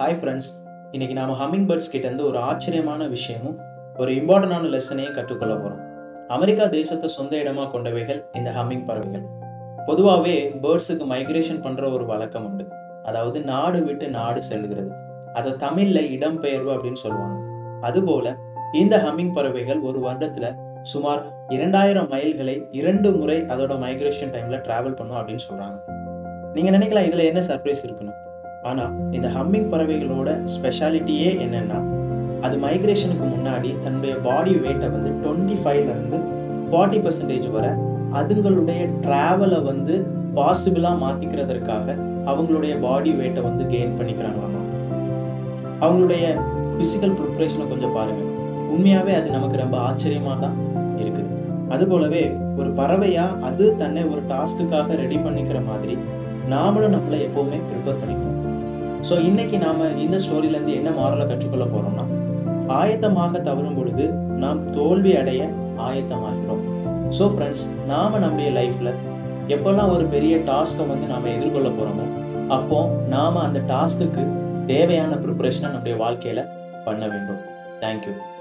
hi friends இன்னைக்கு நாம humming birds கிட்ட இருந்து ஒரு ஆச்சரியமான விஷயமும் ஒரு இம்பார்ட்டண்டான லெசனையும் கற்றுக்கொள்ள போறோம் அமெரிக்கா தேசத்தை சொந்த இடமா கொண்டவைகள் இந்த ஹம்மிங் பறவைகள் பொதுவாகவே பேர்ட்ஸுக்கு மைக்ரேஷன் பண்ற ஒரு வழக்கம் உண்டு அதாவது நாடு விட்டு நாடு செல்கிறது அதை தமிழ்ல இடம்பெயர்வு அப்படின்னு சொல்லுவாங்க அதுபோல இந்த ஹம்மிங் பறவைகள் ஒரு வருடத்துல சுமார் இரண்டாயிரம் மைல்களை இரண்டு முறை அதோட மைக்ரேஷன் டைம்ல டிராவல் பண்ணும் அப்படின்னு சொல்றாங்க நீங்க நினைக்கலாம் இதுல என்ன சர்ப்ரைஸ் இருக்குன்னு ஆனா இந்த ஹம்மிங் பறவைகளோட ஸ்பெஷாலிட்டியே என்னன்னா அது மைக்ரேஷனுக்கு முன்னாடி தன்னுடைய பாடி வெயிட்டை வந்து டுவெண்ட்டி ஃபைவ்ல இருந்து ஃபார்ட்டி பர்சன்டேஜ் வரை அதுங்களுடைய டிராவலை வந்து பாசிபிளா மாத்திக்கிறதற்காக அவங்களுடைய பாடி வெயிட்டை வந்து கெயின் பண்ணிக்கிறாங்களாமா அவங்களுடைய பிசிக்கல் ப்ரிப்ரேஷனை கொஞ்சம் பாருங்க உண்மையாவே அது நமக்கு ரொம்ப ஆச்சரியமா தான் இருக்குது அது போலவே ஒரு பறவையா அது தன்னை ஒரு டாஸ்க்குக்காக ரெடி பண்ணிக்கிற மாதிரி நாமளும் நம்மளை எப்பவுமே ப்ரிப்பேர் பண்ணிக்கணும் ஸோ இன்னைக்கு நாம இந்த ஸ்டோரியில இருந்து என்ன மாறலை கற்றுக்கொள்ள போறோம்னா ஆயத்தமாக தவறும் பொழுது நாம் தோல்வி அடைய ஆயத்தமாகிறோம் ஸோ ஃப்ரெண்ட்ஸ் நாம நம்முடைய லைஃப்ல எப்பெல்லாம் ஒரு பெரிய டாஸ்க்கை வந்து நாம எதிர்கொள்ள போறோமோ அப்போ நாம அந்த டாஸ்க்குக்கு தேவையான ப்ரிப்பரேஷனை நம்முடைய வாழ்க்கையில பண்ண வேண்டும் தேங்க்யூ